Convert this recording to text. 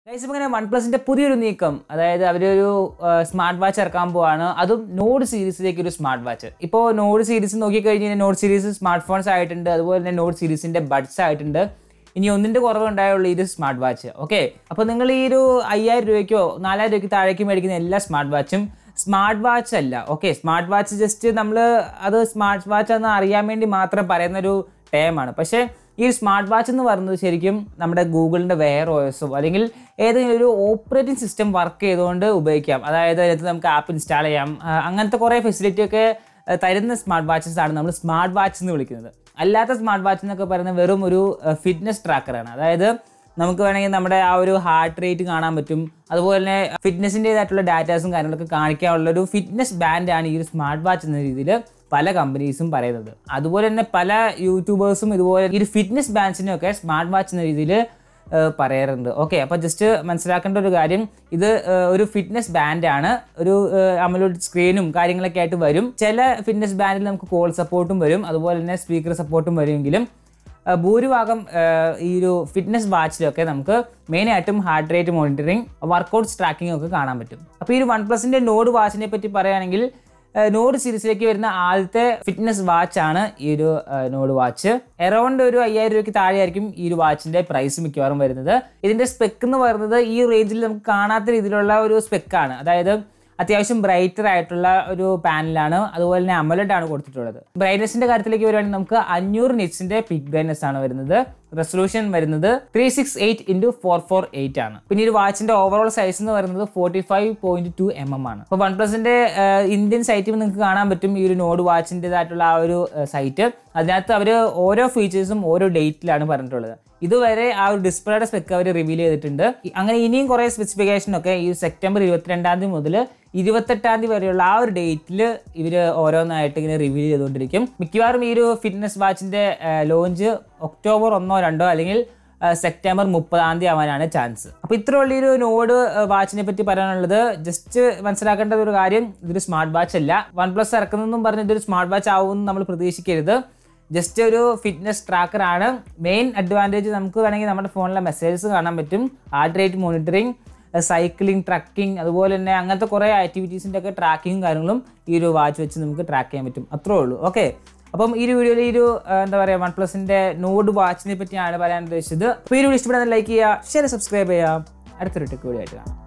guys ഇപ്പം ഇങ്ങനെ one പ്ലസിന്റെ പുതിയൊരു നീക്കം അതായത് അവരൊരു സ്മാർട്ട് വാച്ച് ഇറക്കാൻ പോവാണ് അതും നോഡ് സീരീസിലേക്ക് ഒരു സ്മാർട്ട് വാച്ച് ഇപ്പോൾ നോഡ് സീരീസ് നോക്കിക്കഴിഞ്ഞ് കഴിഞ്ഞാൽ നോഡ് സീരീസ് സ്മാർട്ട് ഫോൺസ് ആയിട്ടുണ്ട് അതുപോലെ തന്നെ നോഡ് സീരീസിന്റെ ബഡ്സ് ആയിട്ടുണ്ട് ഇനി ഒന്നിന്റെ കുറവുണ്ടായുള്ളൂ ഇത് സ്മാർട്ട് വാച്ച് ഓക്കെ അപ്പോൾ നിങ്ങൾ ഈ ഒരു അയ്യായിരം രൂപയ്ക്കോ നാലായിരം രൂപയ്ക്ക് താഴേക്ക് മേടിക്കുന്ന എല്ലാ സ്മാർട്ട് വാച്ചും സ്മാർട്ട് വാച്ച് അല്ല ഓക്കെ സ്മാർട്ട് വാച്ച് ജസ്റ്റ് നമ്മൾ അത് സ്മാർട്ട് വാച്ച് എന്ന് അറിയാൻ വേണ്ടി മാത്രം പറയുന്ന ഒരു ടേമാണ് പക്ഷേ ഈ സ്മാർട്ട് വാച്ച് എന്ന് പറയുന്നത് ശരിക്കും നമ്മുടെ ഗൂഗിളിൻ്റെ വെയർ ഓയസോ അല്ലെങ്കിൽ ഏതെങ്കിലും ഒരു ഓപ്പറേറ്റിംഗ് സിസ്റ്റം വർക്ക് ചെയ്തുകൊണ്ട് ഉപയോഗിക്കാം അതായത് അതിനകത്ത് നമുക്ക് ആപ്പ് ഇൻസ്റ്റാൾ ചെയ്യാം ആ, അങ്ങനത്തെ കുറേ ഫെസിലിറ്റി ഒക്കെ ആ, തരുന്ന സ്മാർട്ട് വാച്ചസ് ആണ് നമ്മൾ സ്മാർട്ട് വാച്ച് എന്ന് വിളിക്കുന്നത് അല്ലാത്ത സ്മാർട്ട് വാച്ച് എന്നൊക്കെ പറയുന്നത് വെറും ഒരു ഫിറ്റ്നസ് ട്രാക്കറാണ് അതായത് നമുക്ക് വേണമെങ്കിൽ നമ്മുടെ ആ ഒരു ഹാർട്ട് റേറ്റ് കാണാൻ പറ്റും അതുപോലെ തന്നെ ഫിറ്റ്നസിൻ്റെതായിട്ടുള്ള ഡാറ്റാസും കാര്യങ്ങളൊക്കെ കാണിക്കാനുള്ള ഒരു ഫിറ്റ്നസ് ബാൻഡാണ് ഈ ഒരു സ്മാർട്ട് വാച്ച് എന്ന രീതിയിൽ പല കമ്പനീസും പറയുന്നത് അതുപോലെ തന്നെ പല യൂട്യൂബേഴ്സും ഇതുപോലെ ഈ ഒരു ഫിറ്റ്നസ് ബാൻഡ്സിനെയൊക്കെ സ്മാർട്ട് വാച്ച് എന്ന രീതിയിൽ പറയാറുണ്ട് ഓക്കെ അപ്പോൾ ജസ്റ്റ് മനസ്സിലാക്കേണ്ട ഒരു കാര്യം ഇത് ഏഹ്, ഒരു ഫിറ്റ്നസ് ബാൻഡാണ് ഒരു അമലോഡ് സ്ക്രീനും കാര്യങ്ങളൊക്കെ ആയിട്ട് വരും ചില ഫിറ്റ്നസ് ബാൻഡിൽ നമുക്ക് കോൾ സപ്പോർട്ടും വരും അതുപോലെ തന്നെ സ്പീക്കർ സപ്പോർട്ടും വരുമെങ്കിലും ഏഹ്, ഭൂരിഭാഗം ഏഹ്, ഈ ഒരു ഫിറ്റ്നസ് വാച്ചിലൊക്കെ നമുക്ക് മെയിനായിട്ടും heart rate monitoring workouts tracking ഒക്കെ കാണാൻ പറ്റും അപ്പോൾ ഈ ഒരു വൺ പ്ലസിൻ്റെ നോഡ് വാച്ചിനെ പറ്റി പറയുകയാണെങ്കിൽ നോഡ് സീരീസിലേക്ക് വരുന്ന ആദ്യത്തെ ഫിറ്റ്നസ് വാച്ച് ആണ് ഈ ഒരു നോഡ് വാച്ച് എറൗണ്ട് ഒരു അയ്യായിരം രൂപയ്ക്ക് താഴെയായിരിക്കും ഈ ഒരു വാച്ചിന്റെ പ്രൈസ് മിക്കവാറും വരുന്നത് ഇതിന്റെ സ്പെക്ക് എന്ന് പറയുന്നത് ഈ റേഞ്ചിൽ നമുക്ക് കാണാത്ത രീതിയിലുള്ള ഒരു സ്പെക്കാണ് അതായത് അത്യാവശ്യം ബ്രൈറ്റർ ആയിട്ടുള്ള ഒരു പാനലാണ് അതുപോലെ തന്നെ അമലഡ് ആണ് കൊടുത്തിട്ടുള്ളത് ബ്രൈറ്റ്നസിന്റെ കാര്യത്തിലേക്ക് വരുവാണെങ്കിൽ നമുക്ക് അഞ്ഞൂറ് നിറ്റ്സിന്റെ പിക് ബ്രൈറ്റ്നസ് ആണ് വരുന്നത് റെസൊല്യൂഷൻ വരുന്നത് three six eight into four four eight ആണ് പിന്നെ ഈ ഒരു വാച്ചിന്റെ ഓവറോൾ സൈസ് എന്ന് പറയുന്നത് forty five point two M M ആണ് അപ്പോൾ വൺ പ്ലസിന്റെ ഇന്ത്യൻ സൈറ്റിൽ നിങ്ങൾക്ക് കാണാൻ പറ്റും ഈ ഒരു നോഡ് വാച്ചിൻ്റെതായിട്ടുള്ള ആ ഒരു സൈറ്റ് അതിനകത്ത് അവർ ഓരോ ഫീച്ചേഴ്സും ഓരോ ഡേറ്റിലാണ് പറഞ്ഞിട്ടുള്ളത് ഇതുവരെ ആ ഒരു ഡിസ്പ്ലേയുടെ സ്പെക്ക് അവർ റിവീൽ ചെയ്തിട്ടുണ്ട് ഇ- അങ്ങനെ ഇനിയും കുറേ സ്പെസിഫിക്കേഷൻ ഒക്കെ ഈ സെപ്റ്റംബർ ഇരുപത്തിരണ്ടാം തീയതി മുതൽ ഇരുപത്തെട്ടാം തീയതി വരെയുള്ള ആ ഒരു ഡേറ്റിൽ ഇവർ ഓരോന്നായിട്ട് ഇങ്ങനെ റിവീൽ ചെയ്തുകൊണ്ടിരിക്കും മിക്കവാറും ഈ ഒരു ഫിറ്റ്നസ് വാച്ചിന്റെ ലോഞ്ച് ഒക്ടോബർ ഒന്നോ രണ്ടോ അല്ലെങ്കിൽ ആ, സെപ്റ്റംബർ മുപ്പതാം തീയതി ആവാനാണ് ചാൻസ് അപ്പോൾ ഇത്ര വലിയൊരു നോഡ് വാച്ചിനെ പറ്റി പറയാനുള്ളത് ജസ്റ്റ് മനസ്സിലാക്കേണ്ട ഒരു കാര്യം ഇതൊരു സ്മാർട്ട് വാച്ച് അല്ല വൺ പ്ലസ് ഇറക്കുന്നതെന്നും പറഞ്ഞ് ഇതൊരു സ്മാർട്ട് വാച്ച് ആവുമെന്ന് നമ്മൾ പ്രതീക്ഷിക്കരുത് ജസ്റ്റ് ഒരു ഫിറ്റ്നസ് ട്രാക്കർ ആണ് മെയിൻ അഡ്വാൻറ്റേജ് നമുക്ക് വേണമെങ്കിൽ നമ്മുടെ ഫോണിലെ മെസ്സേജസ് കാണാൻ പറ്റും heart rate monitoring cycling trekking അതുപോലെ തന്നെ അങ്ങനത്തെ കുറേ ആക്ടിവിറ്റീസിൻ്റെ ഒക്കെ ട്രാക്കിങ്ങും കാര്യങ്ങളും ഈ ഒരു വാച്ച് വെച്ച് നമുക്ക് ട്രാക്ക് ചെയ്യാൻ പറ്റും അത്രേ ഉള്ളൂ ഓക്കെ അപ്പം ഈ ഒരു വീഡിയോയിൽ ഈ ഒരു ആ, എന്താ പറയുക വൺ പ്ലസിൻ്റെ നോഡ് വാച്ചിനെ പറ്റിയാണ് പറയാൻ ഉദ്ദേശിച്ചത് അപ്പോൾ ഈ വീഡിയോ ഇഷ്ടപ്പെടാൻ ലൈക്ക് ചെയ്യുക ഷെയർ സബ്സ്ക്രൈബ് ചെയ്യുക അടുത്തൊരു ടെക് വീഡിയോ ആയിട്ട് കാണാം